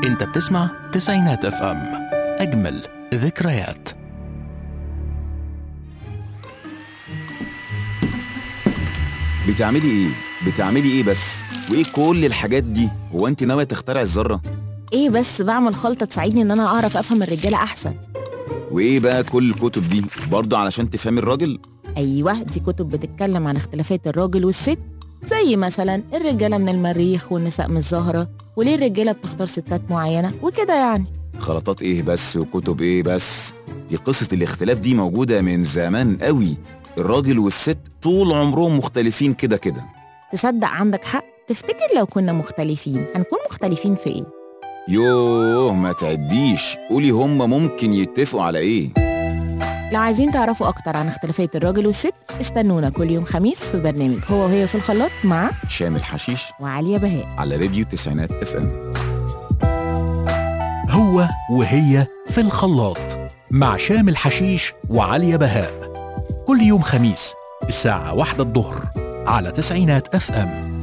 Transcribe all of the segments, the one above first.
انت بتسمع تسعينات اف ام اجمل ذكريات بتعملي ايه؟ بتعملي ايه بس؟ وايه كل الحاجات دي؟ هو انت ناوية تخترع الذرة؟ ايه بس بعمل خلطة تساعدني ان انا اعرف افهم الرجالة احسن وايه بقى كل الكتب دي؟ برضه علشان تفهمي الراجل؟ ايوه دي كتب بتتكلم عن اختلافات الراجل والست زي مثلا الرجالة من المريخ والنساء من الزهرة وليه الرجالة بتختار ستات معينة وكده يعني خلطات ايه بس وكتب ايه بس؟ دي قصة الاختلاف دي موجودة من زمان قوي الراجل والست طول عمرهم مختلفين كده كده تصدق عندك حق تفتكر لو كنا مختلفين هنكون مختلفين في ايه يوه ما تعديش قولي هما ممكن يتفقوا على ايه لو عايزين تعرفوا اكتر عن اختلافات الراجل والست استنونا كل يوم خميس في برنامج هو وهي في الخلاط مع شامل حشيش وعليا بهاء على راديو تسعينات اف ام هو وهي في الخلاط مع شامل حشيش وعليا بهاء كل يوم خميس الساعة واحدة الظهر على تسعينات اف ام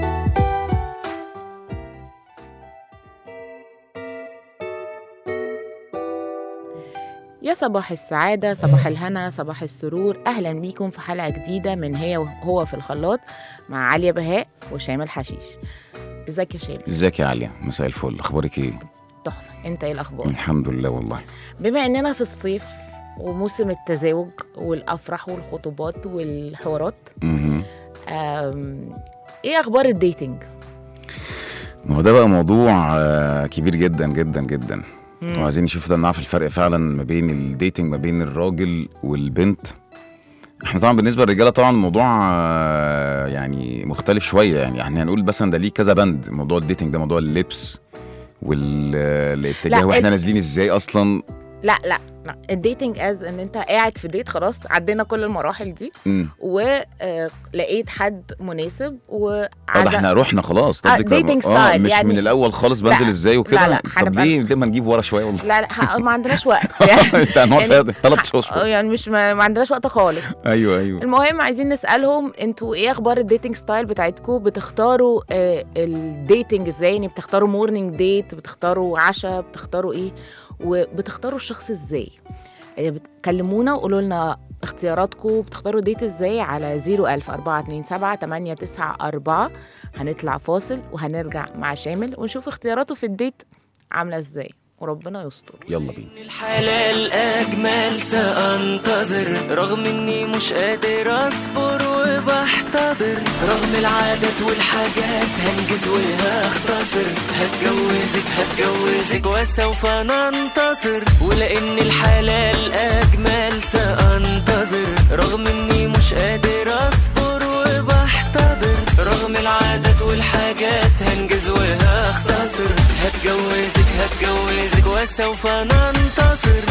يا صباح السعادة صباح الهنا صباح السرور أهلا بيكم في حلقة جديدة من هي وهو في الخلاط مع عليا بهاء وشامل حشيش ازيك يا شامل ازيك يا عليا مساء الفل اخبارك ايه تحفة انت ايه الأخبار الحمد لله والله بما اننا في الصيف وموسم التزاوج والأفراح والخطوبات والحوارات مهم. أم، ايه أخبار الديتنج ما هو ده بقى موضوع آه، كبير جدا جدا جدا وعايزين نشوف ده نعرف الفرق فعلا ما بين الديتنج ما بين الراجل والبنت احنا طبعا بالنسبه للرجاله طبعا الموضوع آه، يعني مختلف شويه يعني احنا هنقول مثلا ده ليه كذا بند موضوع الديتنج ده موضوع اللبس والاتجاه لا، واحنا ال- نازلين ازاي اصلا لا لا لا الديتنج از ان انت قاعد في ديت خلاص عدينا كل المراحل دي مم. ولقيت حد مناسب اه ده وعزم احنا رحنا خلاص آه، قصدك لما- dating اه style مش يعني- من الاول خالص بنزل لا، ازاي وكده لا، لا، طب هنبقى- ليه ليه ما نجيب ورا شويه والله لا لا ح- ما عندناش وقت يعني انت هنقعد يعني- فيها ثلاث آه، اشهر يعني مش ما, ما عندناش وقت خالص ايوه ايوه المهم عايزين نسالهم انتوا ايه اخبار الديتنج ستايل بتاعتكم بتختاروا آه الديتنج ازاي يعني بتختاروا مورنينج ديت بتختاروا عشاء بتختاروا ايه وبتختاروا الشخص ازاي آه، بتكلمونا وقولوا لنا اختياراتكم بتختاروا ديت ازاي على 01000 427 894 هنطلع فاصل وهنرجع مع شامل ونشوف اختياراته في الديت عامله ازاي وربنا يستر يلا بينا الحلال أجمل سأنتظر رغم إني مش قادر أصبر وبحتضر رغم العادات والحاجات هنجز وهختصر هتجوزك هتجوزك وسوف ننتصر ولأن الحلال أجمل سأنتظر رغم إني مش قادر أصبر وبحتضر رغم العادات والحاجات هنجز وهختصر هتجوزك هتجوزك وسوف ننتصر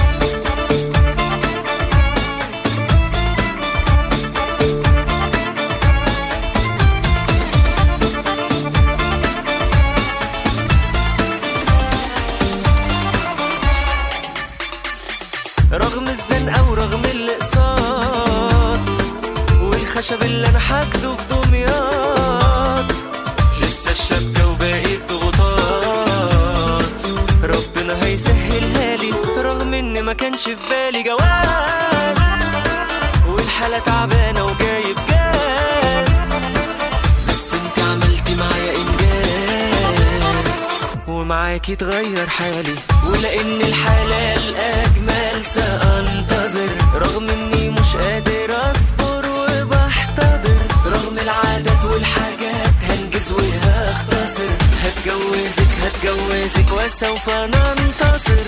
رغم الزنقة ورغم الاقساط والخشب اللي انا حاجزه في دمياط لسه الشبكة وباقي الضغوطات ربنا هيسهلها لي رغم ان ما كانش في بالي جواز والحالة تعبانة وجايب جاز بس انت عملتي معايا انجاز ومعاكي تغير حالي ولان الحلال اجمل سانتظر رغم اني مش قادر اصبر وبحتضر رغم العادات والحاجات هنجز وهختصر هتجوزك هتجوزك وسوف ننتصر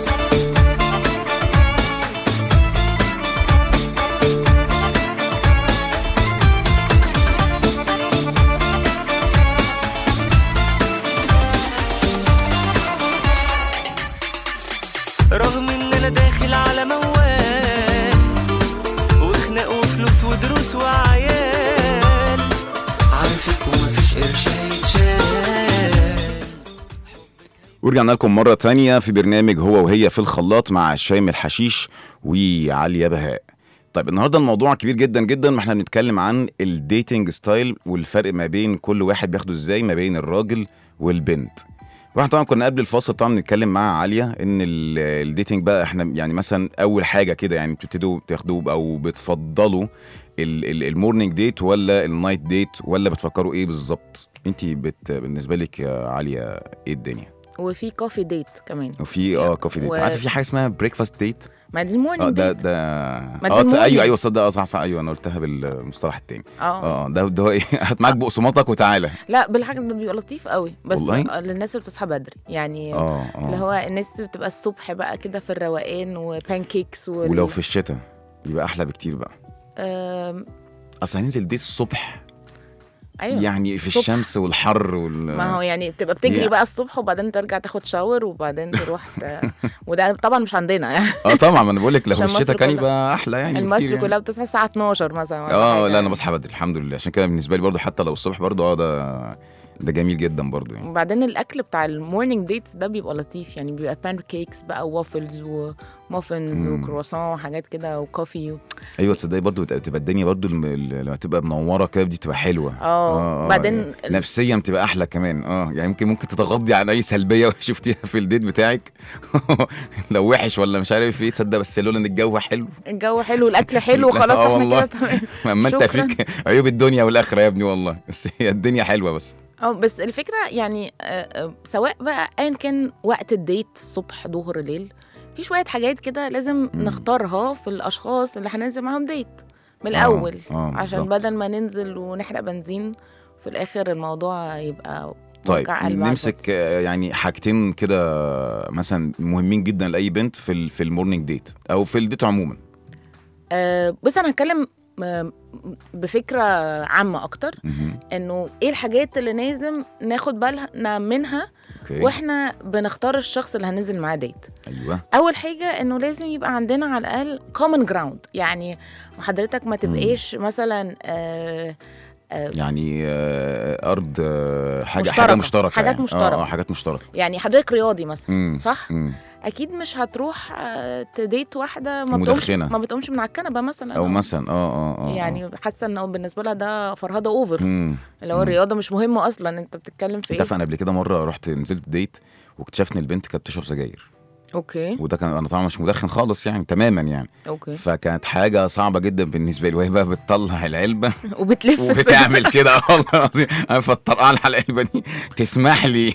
رغم ان انا داخل على موال وخناق وفلوس ودروس وعيال عارفك ومفيش قرش هيتشال ورجعنا لكم مرة تانية في برنامج هو وهي في الخلاط مع شام الحشيش وعليا بهاء طيب النهارده الموضوع كبير جدا جدا ما احنا بنتكلم عن الديتنج ستايل والفرق ما بين كل واحد بياخده ازاي ما بين الراجل والبنت واحنا طبعا كنا قبل الفاصل طبعا بنتكلم مع عاليه ان ال- الديتنج بقى احنا يعني مثلا اول حاجه كده يعني بتبتدوا تاخدوا او بتفضلوا ال- ال- المورنينج ديت ولا النايت ديت ولا بتفكروا ايه بالظبط انت بت بالنسبه لك يا عاليه ايه الدنيا وفي كوفي ديت كمان وفي اه كوفي ديت و- عارفه في حاجه اسمها بريكفاست ديت ما دي اه المورنينج ده ديت ده ما دي اه تص- المورنينج. ايوه ايوه صدق اه صح صح ايوه انا قلتها بالمصطلح التاني اه اه ده ده هو ايه هات معاك بقسماطك وتعالى لا بالحاجه ده بيبقى لطيف قوي بس والله؟ آه، للناس اللي بتصحى بدري يعني اه اللي اه هو الناس اللي بتبقى الصبح بقى كده في الروقان وبان كيكس وال... ولو في الشتاء يبقى احلى بكتير بقى آم، اصل هننزل ديت الصبح ايوه يعني في الصبح. الشمس والحر وال ما هو يعني بتبقى بتجري Yeah. بقى الصبح وبعدين ترجع تاخد شاور وبعدين تروح ت... وده طبعا مش عندنا يعني اه طبعا ما انا بقول لك لو في عشان الشتاء مصر كان كلها. يبقى احلى يعني بكتير مصر يعني. كلها بتصحى الساعه 12 مثلا ولا اه حاجة لا انا بصحى بدري الحمد لله عشان كده بالنسبه لي برضو حتى لو الصبح برضو اه ده ده جميل جدا برضو يعني وبعدين الاكل بتاع المورنينج ديتس ده بيبقى لطيف يعني بيبقى بان كيكس بقى وافلز ومافنز مم. وكرواسون وحاجات كده وكوفي و... ايوه تصدقي برضو بتبقى تبقى الدنيا برضو الم- ال- لما تبقى منوره كده دي بتبقى حلوه اه بعدين نفسيا بتبقى احلى كمان اه يعني ممكن ممكن تتغضي عن اي سلبيه شفتيها في الديت بتاعك لو وحش ولا مش عارف ايه تصدق بس لولا ان الجو حلو الجو حلو الاكل حلو لا، خلاص آه احنا والله. كده تمام اما انت شكراً. فيك عيوب الدنيا والاخره يا ابني والله بس هي الدنيا حلوه بس اه بس الفكره يعني آه، آه، سواء بقى ايا كان وقت الديت صبح ظهر ليل في شويه حاجات كده لازم مم. نختارها في الاشخاص اللي هننزل معاهم ديت من آه، الاول آه، عشان بالظبط. بدل ما ننزل ونحرق بنزين في الاخر الموضوع يبقى طيب وجع قلب على نمسك الفاضي. آه، يعني حاجتين كده مثلا مهمين جدا لاي بنت في ال في المورنينج ديت او في الديت عموما آه، بص انا هتكلم آه، بفكره عامه اكتر مهم. انه ايه الحاجات اللي لازم ناخد بالنا منها اوكي واحنا بنختار الشخص اللي هننزل معاه ديت ايوه اول حاجه انه لازم يبقى عندنا على الاقل common ground يعني حضرتك ما تبقاش مثلا آه آه يعني آه، ارض آه، حاجه مشتركة. حاجه مشتركه حاجات يعني. مشتركة. اه آه، حاجات مشتركه يعني حضرتك رياضي مثلا مم. صح مم. اكيد مش هتروح آه تديت واحده ما بتقومش مدخنة. ما بتقومش من على الكنبه مثلا او مثلا اه اه اه يعني حاسه انه بالنسبه لها ده فرهده اوفر مم. اللي هو مم. الرياضه مش مهمه اصلا انت بتتكلم في انت عارف ايه انا قبل كده مره رحت نزلت ديت واكتشفت ان البنت كانت بتشرب سجاير اوكي وده كان انا طبعا مش مدخن خالص يعني تماما يعني اوكي فكانت حاجه صعبه جدا بالنسبه لي وهي بقى بتطلع العلبه وبتلف السجارة. وبتعمل كده آه والله العظيم انا فالطرقعه على العلبه دي تسمح لي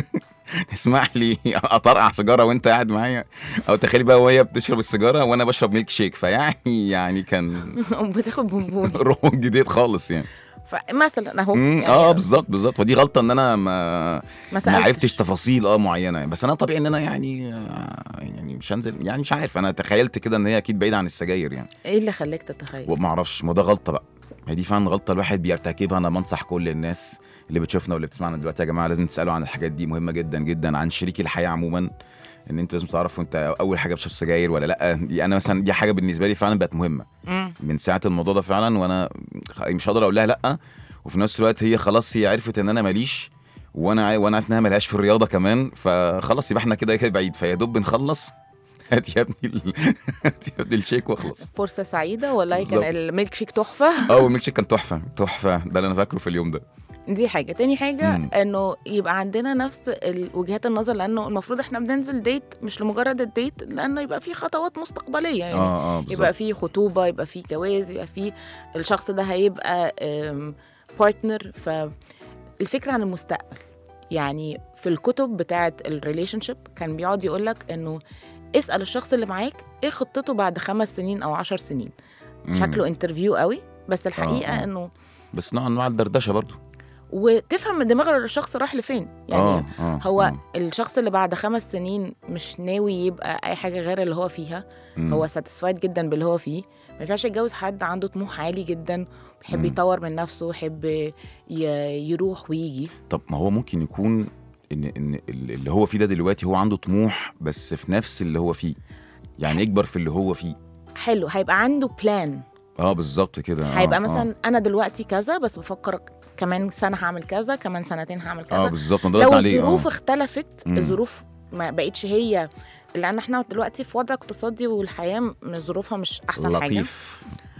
اسمح لي اطرقع سيجاره وانت قاعد معايا او تخيلي بقى وهي بتشرب السيجاره وانا بشرب ميلك شيك فيعني يعني كان وبتاخد بونبوني روح جديد خالص يعني فمثلا اهو مم، يعني اه بالظبط بالظبط ودي غلطه ان انا ما ما ما سألتش. عرفتش تفاصيل اه معينه بس انا طبيعي ان انا يعني آه، يعني مش هنزل يعني مش عارف انا تخيلت كده ان هي اكيد بعيده عن السجاير يعني ايه اللي خلاك تتخيل وما اعرفش ما ده غلطه بقى هي دي فعلا غلطه الواحد بيرتكبها انا بنصح كل الناس اللي بتشوفنا واللي بتسمعنا دلوقتي يا جماعه لازم تسالوا عن الحاجات دي مهمه جدا جدا عن شريك الحياه عموما ان انتوا لازم تعرفوا انت اول حاجه بتشرب سجاير ولا لا دي انا مثلا دي حاجه بالنسبه لي فعلا بقت مهمه مم. من ساعه الموضوع ده فعلا وانا خ- مش هقدر اقول لها لا وفي نفس الوقت هي خلاص هي عرفت ان انا ماليش وانا عا- وانا عارف انها ملهاش في الرياضه كمان فخلاص يبقى احنا كده كده بعيد فيا دوب بنخلص هات يا ابني ال... هات يا ابني الشيك واخلص فرصه سعيده والله كان بالظبط. الميلك شيك تحفه اه والميلك شيك كان تحفه تحفه ده اللي انا فاكره في اليوم ده دي حاجه تاني حاجه مم. انه يبقى عندنا نفس ال- وجهات النظر لانه المفروض احنا بننزل ديت مش لمجرد الديت لانه يبقى في خطوات مستقبليه يعني اه اه بالظبط يبقى في خطوبه يبقى في جواز يبقى في الشخص ده هيبقى بارتنر فالفكره عن المستقبل يعني في الكتب بتاعه الريليشن شيب كان بيقعد يقول لك انه اسال الشخص اللي معاك ايه خطته بعد خمس سنين او عشر سنين مم. شكله انترفيو قوي بس الحقيقه آه. انه بس نوع من انواع الدردشه برضو وتفهم من دماغ الشخص راح لفين يعني آه آه هو آه. الشخص اللي بعد خمس سنين مش ناوي يبقى اي حاجه غير اللي هو فيها مم. هو ساتيسفايد جدا باللي هو فيه ما ينفعش يتجوز حد عنده طموح عالي جدا بيحب مم. يطور من نفسه يحب ي- يروح ويجي طب ما هو ممكن يكون ان ان اللي هو فيه ده دلوقتي هو عنده طموح بس في نفس اللي هو فيه يعني يكبر في اللي هو فيه حلو هيبقى عنده بلان اه بالظبط كده آه هيبقى آه. مثلا انا دلوقتي كذا بس بفكر كمان سنه هعمل كذا كمان سنتين هعمل اه كذا بالظبط ما ده لو قصدي عليه الظروف اه اختلفت مم. الظروف ما بقتش هي لان احنا دلوقتي في وضع اقتصادي والحياه م- ظروفها مش احسن حاجه لطيف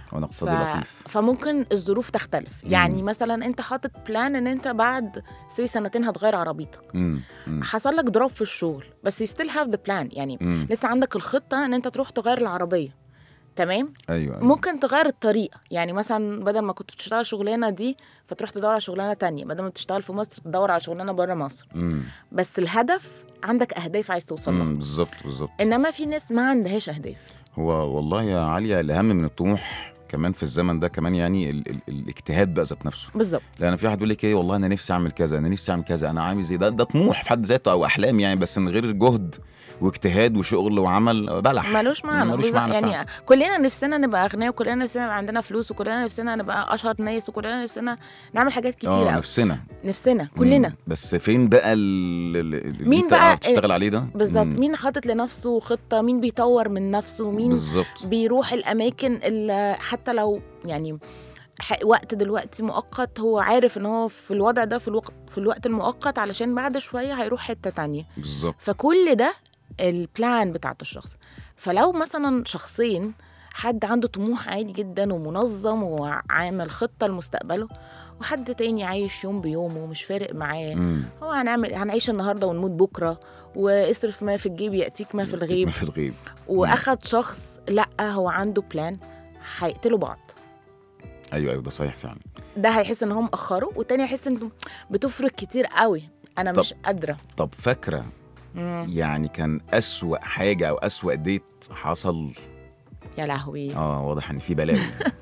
وانا ف... اقتصادي لطيف فممكن الظروف تختلف يعني مثلا انت حاطط بلان ان انت بعد سي سنتين هتغير عربيتك مم. مم. حصل لك دروب في الشغل بس you still have the plan يعني مم. لسه عندك الخطه ان انت تروح تغير العربيه تمام ايوه أيوة. ممكن تغير الطريقه يعني مثلا بدل ما كنت بتشتغل شغلانه دي فتروح تدور على شغلانه تانية بدل ما بتشتغل في مصر تدور على شغلانه بره مصر مم. بس الهدف عندك اهداف عايز توصل لها مم. بالظبط بالظبط انما في ناس ما عندهاش اهداف هو والله يا عليا الاهم من الطموح كمان في الزمن ده كمان يعني ال ال الاجتهاد بقى ذات نفسه بالظبط لان في واحد بيقول لك ايه والله انا نفسي اعمل كذا انا نفسي اعمل كذا انا عامل زي ده ده طموح في حد ذاته او احلام يعني بس من غير جهد واجتهاد وشغل وعمل بلح ملوش معنى ملوش بالظبط. معنى يعني فعلا. كلنا نفسنا نبقى اغنياء وكلنا نفسنا يبقى عندنا فلوس وكلنا نفسنا نبقى اشهر ناس وكلنا نفسنا نعمل حاجات كتير اه قوي نفسنا نفسنا كلنا مم. بس فين بقى ال- ال- اللي مين انت بقى قاعد تشتغل عليه ده بالظبط مم. مين حاطط لنفسه خطه مين بيطور من نفسه مين بالظبط بيروح الاماكن اللي حتى لو يعني ح- وقت دلوقتي مؤقت هو عارف ان هو في الوضع ده في الوقت في الوقت المؤقت علشان بعد شويه هيروح حته تانية بالظبط فكل ده البلان بتاعت الشخص فلو مثلا شخصين حد عنده طموح عالي جدا ومنظم وعامل خطه لمستقبله وحد تاني عايش يوم بيومه ومش فارق معاه مم. هو هنعمل هنعيش النهارده ونموت بكره واصرف ما في الجيب ياتيك ما في الغيب ما في الغيب واخد شخص لا هو عنده بلان هيقتلوا بعض ايوه ايوه ده صحيح فعلا ده هيحس ان هو مأخره والتاني هيحس انه بتفرق كتير قوي انا طب. مش قادره طب فاكره مم. يعني كان اسوأ حاجه او اسوأ ديت حصل يا لهوي اه واضح ان في بلاوي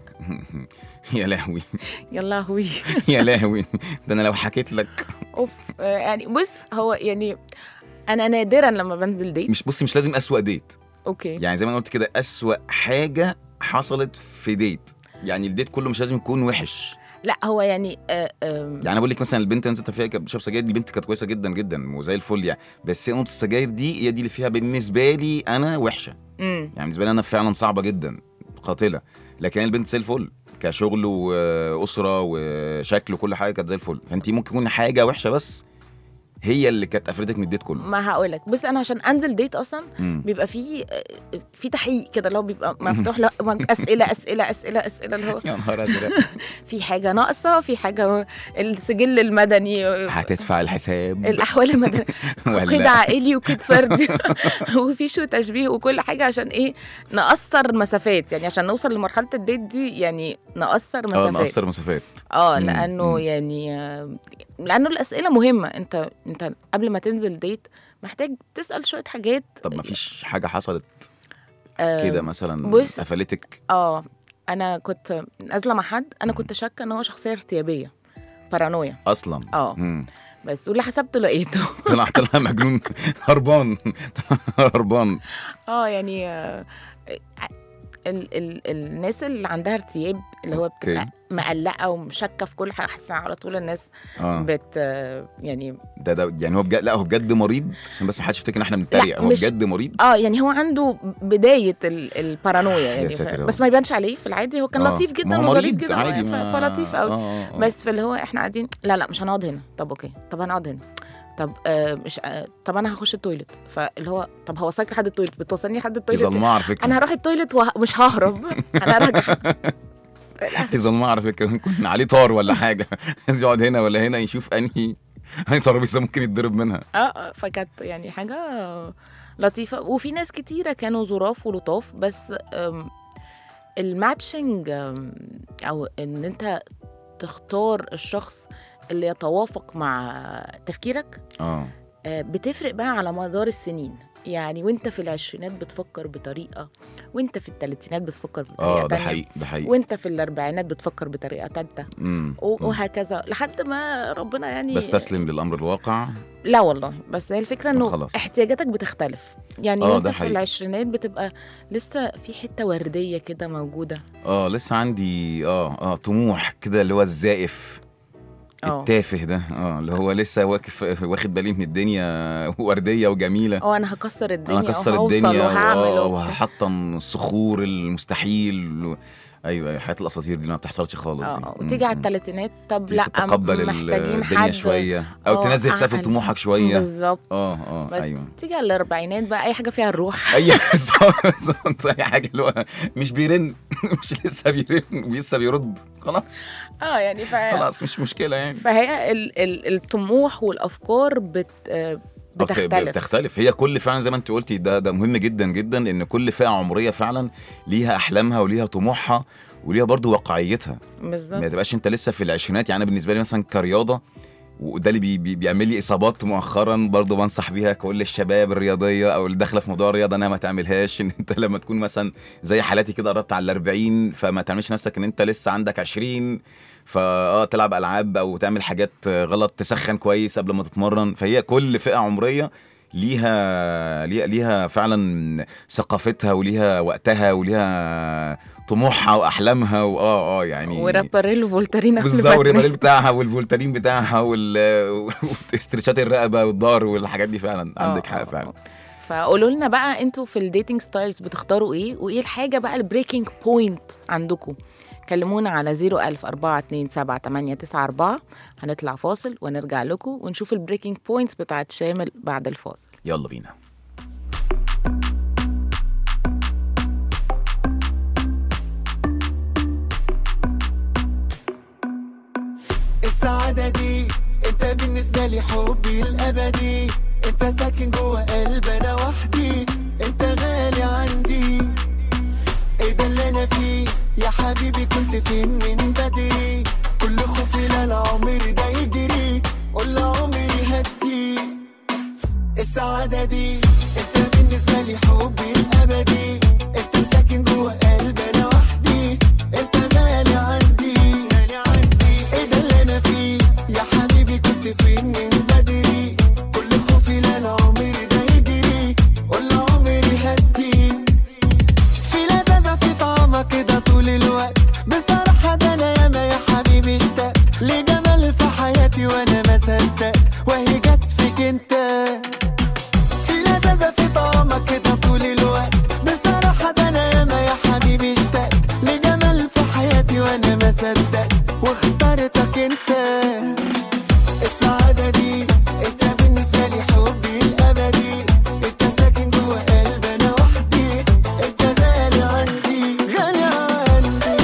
يا لهوي يا لهوي يا لهوي ده انا لو حكيت لك اوف آه، يعني بص هو يعني انا نادرا لما بنزل ديت مش بصي مش لازم اسوأ ديت اوكي يعني زي ما انا قلت كده اسوأ حاجه حصلت في ديت يعني الديت كله مش لازم يكون وحش لا هو يعني آه آم، يعني انا بقول لك مثلا البنت اللي نزلت فيها كانت بتشرب سجاير دي البنت كانت كويسه جدا جدا وزي الفل يعني بس هي نقطه السجاير دي هي دي اللي فيها بالنسبه لي انا وحشه مم. يعني بالنسبه لي انا فعلا صعبه جدا قاتله لكن هي البنت زي الفل كشغل واسره وشكل وكل حاجه كانت زي الفل فانت ممكن تكون حاجه وحشه بس هي اللي كانت قفلتك من الديت كله ما هقولك بص انا عشان انزل ديت اصلا مم. بيبقى في آه، في تحقيق كده اللي هو بيبقى مفتوح له اسئله اسئله اسئله اسئله اللي هو يا نهار ازرق في حاجه ناقصه في حاجه السجل المدني هتدفع الحساب الاحوال المدنيه ولا قيد عائلي وقيد فردي وفي شو تشبيه وكل حاجه عشان ايه نقصر مسافات يعني عشان نوصل لمرحله الديت دي يعني نقصر اه مسافات نقصر مسافات اه مم، لانه مم. يعني آه، لانه الاسئله مهمه انت انت قبل ما تنزل ديت محتاج تسال شويه حاجات طب ما فيش حاجه حصلت آه، كده مثلا بص- قفلتك اه انا كنت نازله مع حد انا كنت شاكه ان هو شخصيه ارتيابيه بارانويا اصلا اه مم. بس واللي حسبته لقيته طلع طلع مجنون هربان هربان اه يعني آه، ال ال الناس اللي عندها ارتياب اللي هو بتبقى أوكي. مقلقه ومشكه في كل حاجه حاسه على طول الناس اه بت آه، يعني ده ده يعني هو بجد لا هو بجد مريض عشان بس ما حدش يفتكر ان احنا بنتريق هو مش- بجد مريض اه يعني هو عنده بدايه ال- البارانويا يعني ساتر يا ف... رب. بس ما يبانش عليه في العادي هو كان آه. لطيف ما جدا هو وظريف مريض جدا عادي ف... ما- فلطيف قوي آه، آه. بس في اللي هو احنا قاعدين لا لا مش هنقعد هنا طب اوكي طب هنقعد هنا طب آه مش آه طب انا هخش التويلت فاللي هو طب هوصلك لحد التويلت بتوصلني لحد دي التويلت ظلماء على فكره انا هروح التويلت ومش ههرب انا راجع دي ظلماء على فكره ممكن عليه طار ولا حاجه عايز يقعد هنا ولا هنا يشوف انهي انهي ترابيزه ممكن يتضرب منها اه اه فكانت يعني حاجه لطيفه وفي ناس كتيره كانوا ظراف ولطاف بس آم، الماتشنج آم، او ان انت تختار الشخص اللي يتوافق مع تفكيرك اه آه، بتفرق بقى على مدار السنين يعني وانت في العشرينات بتفكر بطريقه وانت في الثلاثينات بتفكر بطريقه اه ده تانية حقيقي ده حقيقي وانت في الاربعينات بتفكر بطريقه ثالثه مم. مم. وهكذا لحد ما ربنا يعني بستسلم للامر الواقع لا والله بس هي الفكره طب انه خلاص. احتياجاتك بتختلف يعني آه، وانت ده في حقيقي. العشرينات بتبقى لسه في حته ورديه كده موجوده اه لسه عندي اه اه طموح كده اللي هو الزائف اه التافه ده اه اللي هو لسه واقف واخد بالي ان الدنيا ورديه وجميله اه انا هكسر الدنيا انا هكسر وهوصل الدنيا وهعمل وآه، وبتاع. وهحطم الصخور المستحيل و... ايوه أيوة، حياه الاساطير دي ما بتحصلش خالص دي اه مم، وتيجي على مم. الثلاثينات طب تيجي لا تتقبل محتاجين الدنيا حد شويه او آه، تنزل سقف أعقل. طموحك شويه بالظبط اه اه بس ايوه تيجي على الاربعينات بقى اي حاجه فيها الروح اي بالظبط بالظبط. اي حاجه اللي هو مش بيرن مش لسه بيرن ولسه بيرد خلاص اه يعني ف... خلاص مش مشكله يعني فهي ال... ال... الطموح والافكار بت... آه، آه، بت- بتختلف بتختلف هي كل فعلا زي ما انت قلتي ده ده مهم جدا جدا ان كل فئه عمريه فعلا ليها احلامها وليها طموحها وليها برضو واقعيتها ما بالظبط تبقاش انت لسه في العشرينات يعني انا بالنسبه لي مثلا كرياضه وده اللي بي بي بيعمل لي اصابات مؤخرا برضو بنصح بيها كل الشباب الرياضيه او اللي داخله في موضوع الرياضه انها ما تعملهاش ان انت لما تكون مثلا زي حالاتي كده قربت على ال 40 فما تعملش نفسك ان انت لسه عندك 20 فاه تلعب العاب او تعمل حاجات غلط تسخن كويس قبل ما تتمرن فهي كل فئه عمريه ليها ليها ليها فعلا ثقافتها وليها وقتها وليها طموحها واحلامها واه اه يعني ورابريلو فولترين قبل بالظبط ما والريبرين تنام. بتاعها والفولترين بتاعها وال واسترتشات الرقبه والظهر والحاجات دي فعلا عندك آه، حق آه، فعلا آه. فقولوا لنا بقى انتوا في الديتنج ستايلز بتختاروا ايه وايه الحاجه بقى البريكنج بوينت عندكم كلمونا على 01000 427 هنطلع فاصل ونرجع لكم ونشوف البريكنج بوينتس بتاعت شامل بعد الفاصل يلا بينا السعادة دي انت بالنسبة لي حبي الأبدي انت ساكن جوه قلب انا وحدي انت غالي عندي ايه ده اللي انا فيه يا حبيبي كنت فين من بدري كل خوفي لا لا عمري ده يجري قول عمري هدي السعادة دي انت بالنسبة لي حبي الأبدي انت ساكن جوه قلب انا وحدي انت غالي عندي غالي عندي ايه ده اللي انا فيه يا حبيبي كنت فين من بدري كل خوفي لا لا عمري ده يجري قول عمري هدي في لذاذة في طعمك كده طول الوقت بصراحة ده أنا ياما يا حبيبي اشتقت لجمال في حياتي وأنا ما صدقت وهي جت فيك أنت في لذاذة في طعمك كده طول الوقت بصراحة ده أنا ياما يا حبيبي اشتقت لجمال في حياتي وأنا ما صدقت واخترتك أنت السعادة دي انت بالنسبة لي حبي الأبدي انت ساكن جوه قلبي أنا وحدي انت غالي عندي غالي عندي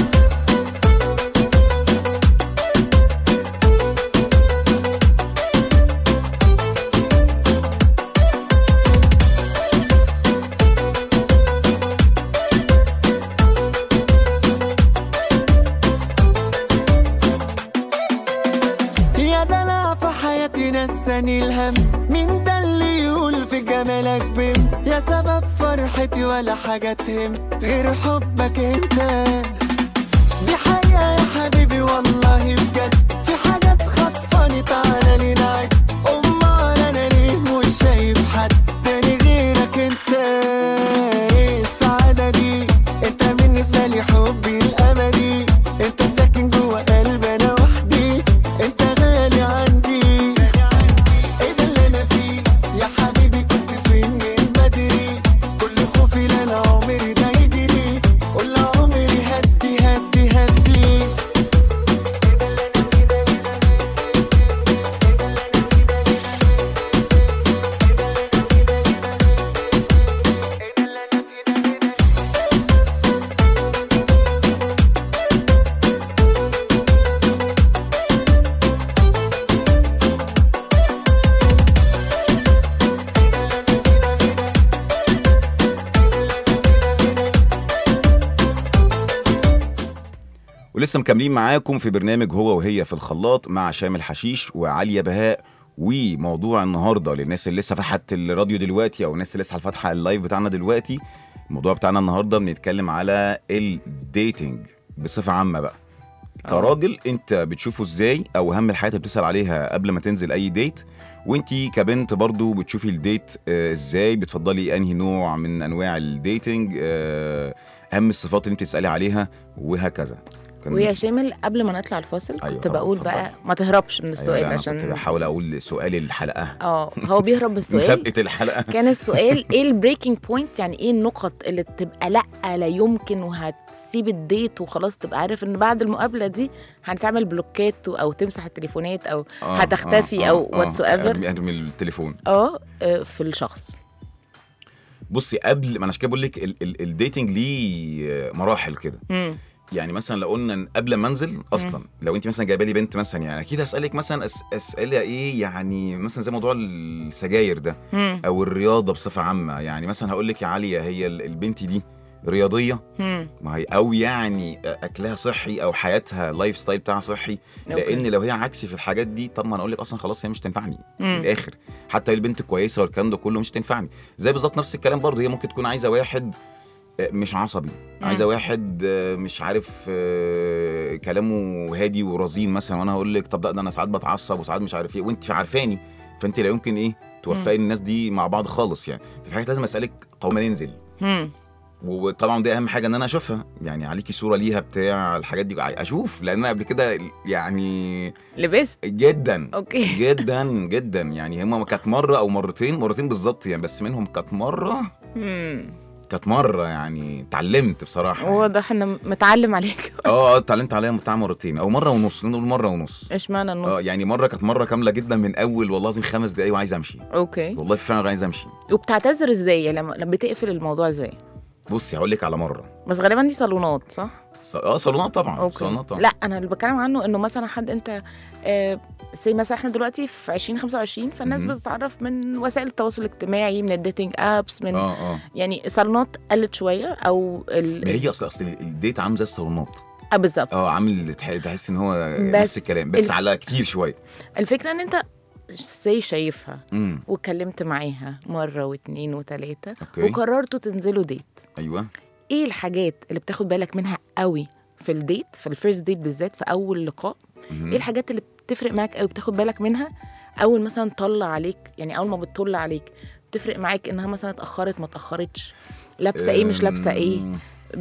يا دلع في حياتي نساني الهم مين ده اللي يقول في جمالك بم يا سبب فرحتي ولا حاجة تهم غير حبك انت دي حقيقة يا حبيبي والله بجد في حاجات خطفاني تعالى لي نعد امال انا ليه مش شايف حد تاني غيرك انت ايه السعادة دي انت بالنسبة لي حبي الابدي انت ساكن جوه قلبي انا وحدي انت غالي عندي ايه ده اللي انا فيه يا حبيبي كنت فين من بدري كل خوفي لا لا عمري ده يجري قول عمري هدي هدي هدي ولسه مكملين معاكم في برنامج هو وهي في الخلاط مع شامل حشيش وعليا بهاء وموضوع النهارده للناس اللي لسه فتحت الراديو دلوقتي او الناس اللي لسه فاتحه اللايف بتاعنا دلوقتي الموضوع بتاعنا النهارده بنتكلم على الديتنج بصفه عامه بقى كراجل انت بتشوفه ازاي او اهم الحاجات اللي بتسال عليها قبل ما تنزل اي ديت وانت كبنت برضو بتشوفي الديت آه، ازاي بتفضلي انهي نوع من انواع الديتنج آه، اهم الصفات اللي انت تسالي عليها وهكذا كان ويا شامل قبل ما نطلع الفاصل أيوة كنت طبعاً، بقول اتفضل. بقى ما تهربش من أيوة السؤال لا، أنا كنت عشان بحاول اقول سؤال الحلقه اه هو بيهرب من السؤال مسابقه الحلقه كان السؤال ايه البريكنج بوينت يعني ايه النقط اللي تبقى لا لا يمكن وهتسيب الديت وخلاص تبقى عارف ان بعد المقابله دي هتعمل بلوكات او تمسح التليفونات او آه، هتختفي آه، او آه، واتس آه، ايفر ارمي ارمي التليفون اه آه، في الشخص بصي قبل ما انا عشان كده بقول لك ال- ال- الديتنج ليه مراحل كده مم. يعني مثلا لو قلنا إن قبل ما انزل اصلا لو انت مثلا جايبه لي بنت مثلا يعني اكيد هسالك مثلا أس اسئله ايه يعني مثلا زي موضوع السجاير ده مم. او الرياضه بصفه عامه يعني مثلا هقول لك يا عليا هي ال- البنت دي رياضيه مم. ما هي او يعني اكلها صحي او حياتها لايف ستايل بتاعها صحي أوكي. لان لو هي عكسي في الحاجات دي طب ما انا اقول لك اصلا خلاص هي مش تنفعني مم. من الاخر حتى هي البنت كويسه والكلام ده كله مش تنفعني زي بالظبط نفس الكلام برضه هي ممكن تكون عايزه واحد آه، مش عصبي عايزه واحد آه، مش عارف آه، كلامه هادي ورزين مثلا وانا هقول لك طب لا ده انا ساعات بتعصب وساعات مش عارف ايه وانت عارفاني فانت لا يمكن ايه توفقي الناس دي مع بعض خالص يعني في حاجات لازم اسالك طب ما ننزل مم. وطبعا دي اهم حاجه ان انا اشوفها يعني عليكي صوره ليها بتاع الحاجات دي اشوف لان انا قبل كده يعني لبست جدا اوكي جدا جدا يعني هما كانت مره او مرتين مرتين بالظبط يعني بس منهم كانت مره مم. كانت مره يعني اتعلمت بصراحه يعني. واضح ان متعلم عليك اه اه اتعلمت عليها بتاع مرتين او مره ونص نقول مره ونص اشمعنى اه النص يعني مره كانت مره كامله جدا من اول والله العظيم خمس دقايق وعايز امشي اوكي والله فعلا عايز امشي وبتعتذر ازاي لما لما بتقفل الموضوع ازاي بصي هقول لك على مره بس غالبا دي صالونات صح ص- اه صالونات طبعا اوكي صالونات طبعا لا انا اللي بتكلم عنه انه مثلا حد انت آه زي مثلا احنا دلوقتي في 2025 فالناس مهم. بتتعرف من وسائل التواصل الاجتماعي من الديتنج ابس من اه اه يعني صالونات قلت شويه او ال... ما هي اصل اصل الديت عامل زي الصالونات آه بالظبط اه عامل تح- تحس ان هو بس نفس الكلام بس الف- على كتير شويه الفكره ان انت زي شايفها امم واتكلمت معاها مره واتنين وتلاته اوكي وقررتوا تنزلوا ديت ايوه ايه الحاجات اللي بتاخد بالك منها قوي في الديت في الفيرست ديت بالذات في اول لقاء مهم. ايه الحاجات اللي بتفرق معاك قوي بتاخد بالك منها اول مثلا طلع عليك يعني اول ما بتطل عليك بتفرق معاك انها مثلا اتاخرت ما اتاخرتش لابسه ايه مش لابسه ايه أم،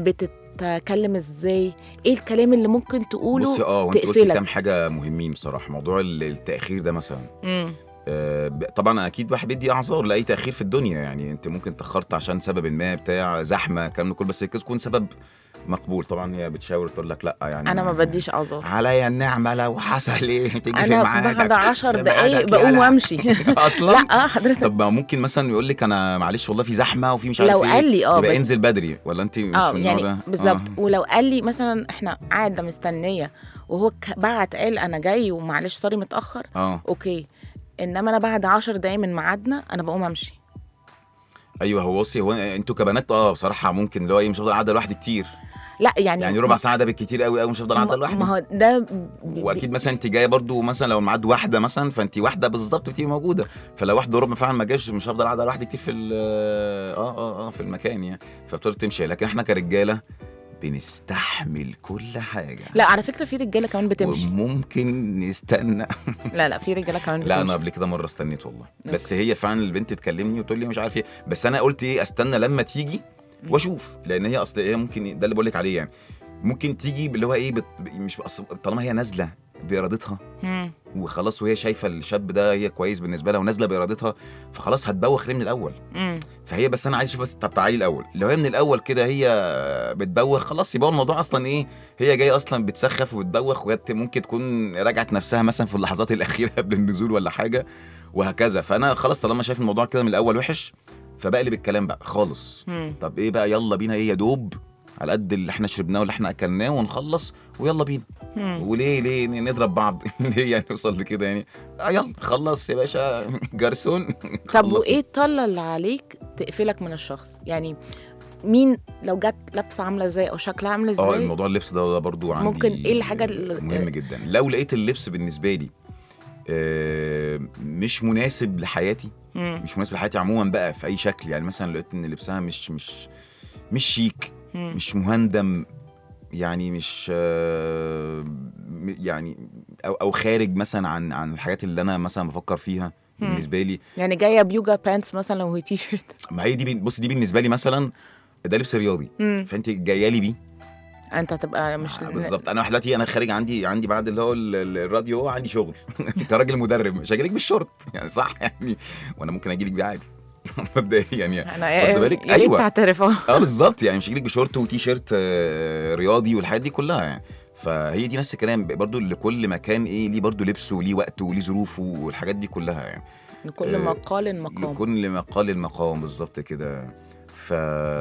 بتتكلم ازاي ايه الكلام اللي ممكن تقوله بصي اه وانت قلتي تقفلك. كام حاجه مهمين بصراحه موضوع ال- التاخير ده مثلا مم. آه، ب- طبعا اكيد واحد بيدي اعذار لاي تاخير في الدنيا يعني انت ممكن تاخرت عشان سبب ما بتاع زحمه الكلام ده كله بس يكون سبب مقبول طبعا هي بتشاور تقول لك لا يعني انا ما بديش اعذار عليا النعمه لو حصل ايه تيجي في انا ميعادك بعد عشر في دقايق ميعادك بقوم يلا. وامشي اصلا لا حضرتك طب ما ممكن مثلا يقول لك انا معلش والله في زحمه وفي مش عارف لو ايه قال لي اه يبقى بس- انزل بدري ولا انت مش اه من النوع يعني ده بالظبط آه. ولو قال لي مثلا احنا قاعده مستنيه وهو ك- بعت قال انا جاي ومعلش سوري متاخر اه اوكي انما انا بعد عشر دقايق من ميعادنا انا بقوم امشي ايوه هو بصي هو انتوا كبنات اه بصراحه ممكن اللي هو ايه مش هفضل قاعده لوحدي كتير لا يعني يعني ربع ساعه ده بالكتير قوي قوي مش هفضل قاعده ما لوحدي ما هو ده ب- واكيد مثلا انت جايه برضو مثلا لو ميعاد واحده مثلا فانت واحده بالظبط بتبقي موجوده فلو واحده وربع فعلا ما جاش مش هفضل قاعده لوحدي كتير في ال- اه اه اه في المكان يعني فبتقدر تمشي لكن احنا كرجاله بنستحمل كل حاجه لا على فكره في رجاله كمان بتمشي وممكن نستنى لا لا في رجاله كمان لا انا بتمشي قبل كده مره استنيت والله بس هي فعلا البنت تكلمني وتقول لي مش عارف ايه بس انا قلت ايه استنى لما تيجي واشوف لان هي اصل هي ممكن ده اللي بقول لك عليه يعني ممكن تيجي اللي هو ايه بت... مش أصل طالما هي نازله بارادتها مم. وخلاص وهي شايفه الشاب ده هي كويس بالنسبه لها ونازله بارادتها فخلاص هتبوخ ليه من الاول مم. فهي بس انا عايز اشوف بس طب تعالي الاول لو هي من الاول كده هي بتبوخ خلاص يبقى هو الموضوع اصلا ايه هي جايه اصلا بتسخف وبتبوخ وهي ممكن تكون راجعت نفسها مثلا في اللحظات الاخيره قبل النزول ولا حاجه وهكذا فانا خلاص طالما شايف الموضوع كده من الاول وحش فبقلب الكلام بقى خالص مم. طب ايه بقى يلا بينا ايه يا دوب على قد اللي احنا شربناه واللي احنا اكلناه ونخلص ويلا بينا مم. وليه ليه نضرب بعض ليه يعني نوصل لكده يعني آه يلا خلص يا باشا جرسون طب خلص. وايه الطله اللي عليك تقفلك من الشخص يعني مين لو جت لابسه عامله ازاي او شكلها عامل اه ازاي الموضوع اللبس ده, ده برضو عندي ممكن إيه الحاجة اللي- مهم جدا لو لقيت اللبس بالنسبه لي آه، مش مناسب لحياتي مم. مش مناسب لحياتي عموما بقى في اي شكل يعني مثلا لقيت ان لبسها مش مش مش شيك مم. مش مهندم يعني مش آه، م- يعني او او خارج مثلا عن عن الحاجات اللي انا مثلا بفكر فيها مم. بالنسبه لي يعني جايه بيوجا بانتس مثلا وهي تي شيرت ما هي دي بص دي بالنسبه لي مثلا ده لبس رياضي مم. فانت جايه لي بيه انت هتبقى مش آه، بالظبط انا دلوقتي انا خارج عندي عندي بعد اللي هو ال- ال- الراديو عندي شغل كراجل مدرب مش هجيلك بالشورت يعني صح يعني وانا ممكن اجيلك بيه عادي مبدئيا يعني انا واخد بالك؟ يا ريت أيوة. تعترف اه اه بالظبط يعني مش هجيلك بشورت وتي شيرت آه، رياضي والحاجات دي كلها يعني فهي دي نفس الكلام برضو لكل مكان ايه ليه برضو لبسه وليه وقته وليه ظروفه والحاجات دي كلها يعني لكل آه، مقال مقام لكل مقال المقام بالظبط كده ف...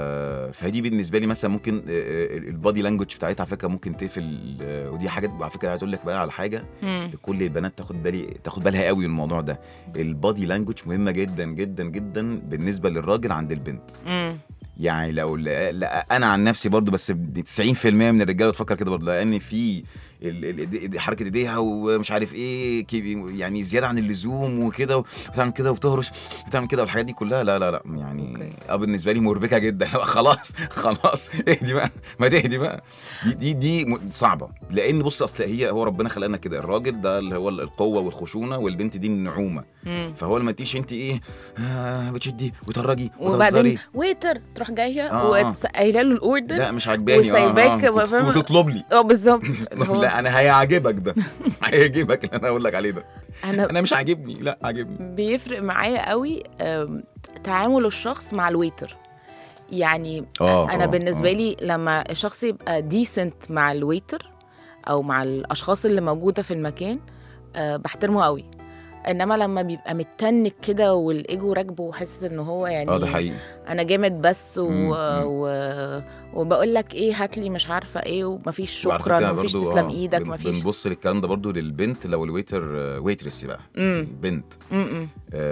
فدي بالنسبه لي مثلا ممكن آه، آه، البادي لانجوج بتاعتها على فكره ممكن تقفل آه، ودي حاجات على فكره عايز اقول لك بقى على حاجه مم. لكل البنات تاخد بالي تاخد بالها قوي من الموضوع ده البادي لانجوج مهمه جدا جدا جدا بالنسبه للراجل عند البنت مم. يعني لو لا لا انا عن نفسي برضو بس 90% من الرجاله بتفكر كده برضو لان في ال- ال- إيدي- حركه ايديها ومش عارف ايه كي- يعني زياده عن اللزوم وكده وبتعمل كده وبتهرش وبتعمل كده والحاجات دي كلها لا لا لا يعني أوكي. اه بالنسبه لي مربكه جدا خلاص خلاص اهدي بقى ما تهدي بقى دي دي دي م- صعبه لان بص اصل هي هو ربنا خلقنا كده الراجل ده اللي هو القوه والخشونه والبنت دي النعومه مم. فهو لما تيجي انت ايه آه بتشدي وتهرجي وبعدين وتهزري ويتر تروح جايه آه، آه. وقايله له الاوردر لا مش عاجباني اه وسايباك آه. بقى وت- فاهم؟ وتطلب لي اه بالظبط اللي هو لا انا هيعجبك ده هيعجبك اللي انا اقول لك عليه ده انا انا مش عاجبني لا عاجبني بيفرق معايا قوي أم، تعامل الشخص مع الويتر يعني اه انا بالنسبه لي لما الشخص يبقى ديسنت مع الويتر او مع الاشخاص اللي موجوده في المكان أه بحترمه قوي انما لما بيبقى متنك كده والايجو راكبه وحاسس ان هو يعني اه ده حقيقي انا جامد بس و... مم، مم. و... وبقول لك ايه هات لي مش عارفه ايه ومفيش وعلى شكرا فكرة ومفيش برضو، تسلم آه، ايدك بن- مفيش بنبص للكلام ده برضو للبنت لو الويتر ويترس بقى امم بنت امم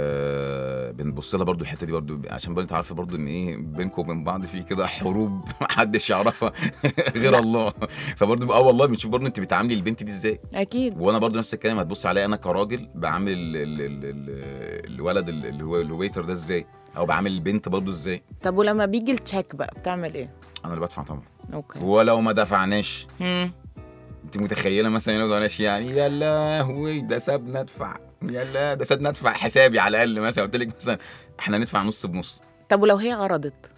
آه بنبص لها برضو الحته دي برضو عشان برضو انت عارفه برضو ان ايه بينكم وبين بعض في كده حروب محدش يعرفها غير الله فبرضو اه والله بنشوف برضو انت بتعاملي البنت دي ازاي اكيد وانا برضو نفس الكلام هتبص عليا انا كراجل بعامل ال ال ال ال الولد ال- اللي هو الويتر ده ازاي او بعامل البنت برضو ازاي طب ولما بيجي التشيك بقى بتعمل ايه انا اللي بدفع طبعا اوكي ولو ما دفعناش مم. انت متخيله مثلا لو ما دفعناش يعني يا لهوي ده سابنا ادفع يا لا ده سابنا ادفع حسابي على الاقل مثلا قلت لك مثلا احنا ندفع نص بنص طب ولو هي عرضت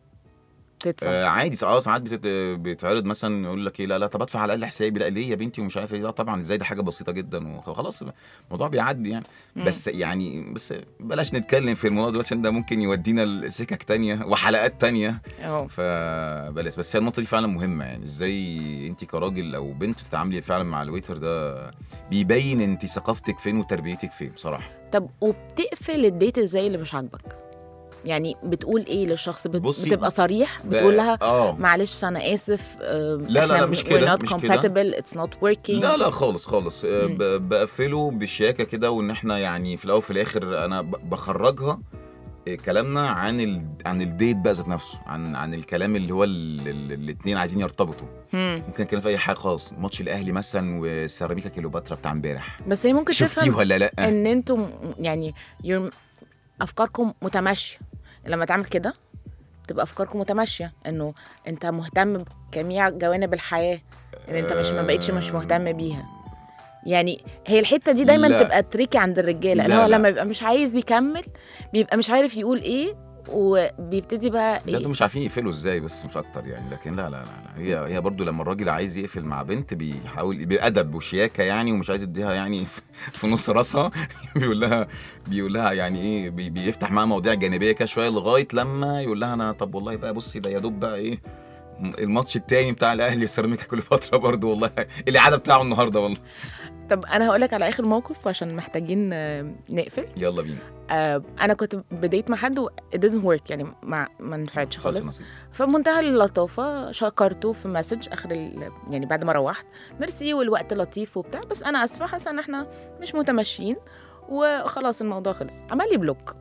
تدفع آه عادي اه ساعات بتت... بيتعرض مثلا يقول لك ايه لا لا طب ادفع على الاقل حسابي لا ليه يا بنتي ومش عارف ايه لا طبعا ازاي ده حاجه بسيطه جدا وخلاص الموضوع بيعدي يعني مم. بس يعني بس بلاش نتكلم في الموضوع ده عشان ده ممكن يودينا لسكك تانية وحلقات تانية اه فبلاش بس هي النقطه دي فعلا مهمه يعني ازاي انت كراجل او بنت تتعاملي فعلا مع الويتر ده بيبين انت ثقافتك فين وتربيتك فين بصراحه طب وبتقفل الديت ازاي اللي مش عاجبك يعني بتقول ايه للشخص بت... بصي، بتبقى صريح ب- بتقول لها اه معلش انا اسف آم، لا، لا، إحنا مش we're كده، not مش كده. compatible it's not working لا لا خالص خالص آه، مم. ب- بقفله بشياكه كده وان احنا يعني في الاول وفي الاخر انا ب- بخرجها آه، كلامنا عن ال... عن الديت بقى ذات نفسه عن عن الكلام اللي هو الاثنين عايزين يرتبطوا مم. ممكن نتكلم في اي حاجه خالص ماتش الاهلي مثلا وسيراميكا كيلوباترا بتاع امبارح بس هي ممكن شفتيه تفهم ولا لا ان انتم يعني you're- افكاركم متماشيه لما تعمل كده تبقى افكاركم متماشيه انه انت مهتم بجميع جوانب الحياه ان انت مش ما بقتش مش مهتم بيها يعني هي الحته دي دايما لا. تبقى تريكي عند الرجاله اللي لا، هو لا. لما بيبقى مش عايز يكمل بيبقى مش عارف يقول ايه وبيبتدي بقى لا ايه دول مش عارفين يقفلوا ازاي بس مش اكتر يعني لكن لا لا لا, لا. هي هي برضو لما الراجل عايز يقفل مع بنت بيحاول بادب وشياكه يعني ومش عايز يديها يعني في- في نص راسها بيقول لها بيقول لها يعني ايه بي بيفتح معاها مواضيع جانبيه كده شويه لغايه لما يقول لها انا طب والله بقى بصي ده يا دوب بقى ايه الماتش التاني بتاع الاهلي وسيراميكا كليوباترا برضو والله الاعاده بتاعه النهارده والله طب انا هقول لك على اخر موقف عشان محتاجين آه، نقفل يلا بينا آه، انا كنت بديت مع حد و it didn't work يعني ما ما نفعتش خالص خالص نصيب فبمنتهى اللطافه شكرته في مسج اخر ال... يعني بعد ما روحت ميرسي والوقت لطيف وبتاع بس انا اسفه حاسه ان احنا مش متماشيين وخلاص الموضوع خلص عمل لي بلوك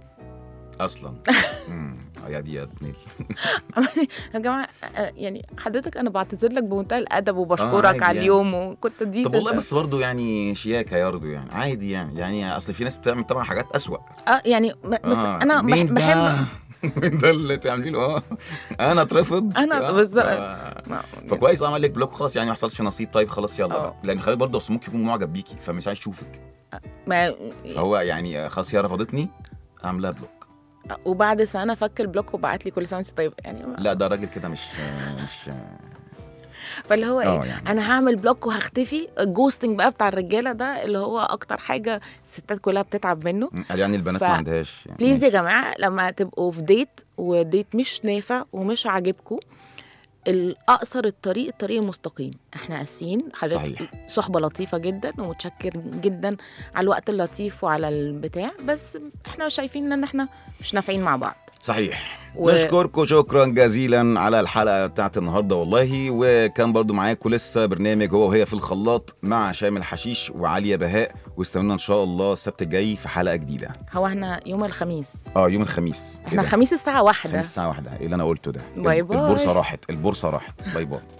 اصلا امم يا دي يا نيل عمل لي يا جماعه آه، يعني حضرتك انا بعتذر لك بمنتهى الادب وبشكرك عادي على يعني. اليوم وكنت دي طب والله بس برضه يعني شياكه برضه يعني عادي يعني يعني اصل في ناس بتعمل طبعا حاجات اسوأ اه يعني م- بس آه، انا بح- مين ده؟ بحب مين ده اللي تعملي له اه انا اترفض أنا آه، بالظبط. آه، ما- فكويس اه عمل لك بلوك خلاص يعني ما حصلش نصيب طيب خلاص يلا آه. بقى لان خلي برضه اصل ممكن يكون معجب بيكي فمش عايز يشوفك ما فهو يعني خلاص هي رفضتني اعملها بلوك وبعد سنه فك البلوك وبعت لي كل سنه وانت طيب يعني لا ده راجل كده مش مش فاللي هو آه ايه يعني. انا هعمل بلوك وهختفي الجوستنج بقى بتاع الرجاله ده اللي هو اكتر حاجه الستات كلها بتتعب منه م، قال يعني البنات ف- ما عندهاش يعني بليز يا جماعه لما تبقوا في ديت وديت مش نافع ومش عاجبكم الاقصر الطريق الطريق المستقيم احنا اسفين حضرتك صحيح. صحبه لطيفه جدا ومتشكر جدا على الوقت اللطيف وعلى البتاع بس احنا شايفين ان احنا مش نافعين مع بعض صحيح و- و... نشكركم شكرا جزيلا على الحلقه بتاعت النهارده والله وكان برضو معاكم لسه برنامج هو وهي في الخلاط مع شامل حشيش وعليا بهاء واستنونا ان شاء الله السبت الجاي في حلقه جديده هو احنا يوم الخميس اه يوم الخميس احنا الخميس الساعه واحدة الخميس الساعه واحدة ايه اللي انا قلته ده باي باي. البورصه راحت البورصه راحت باي باي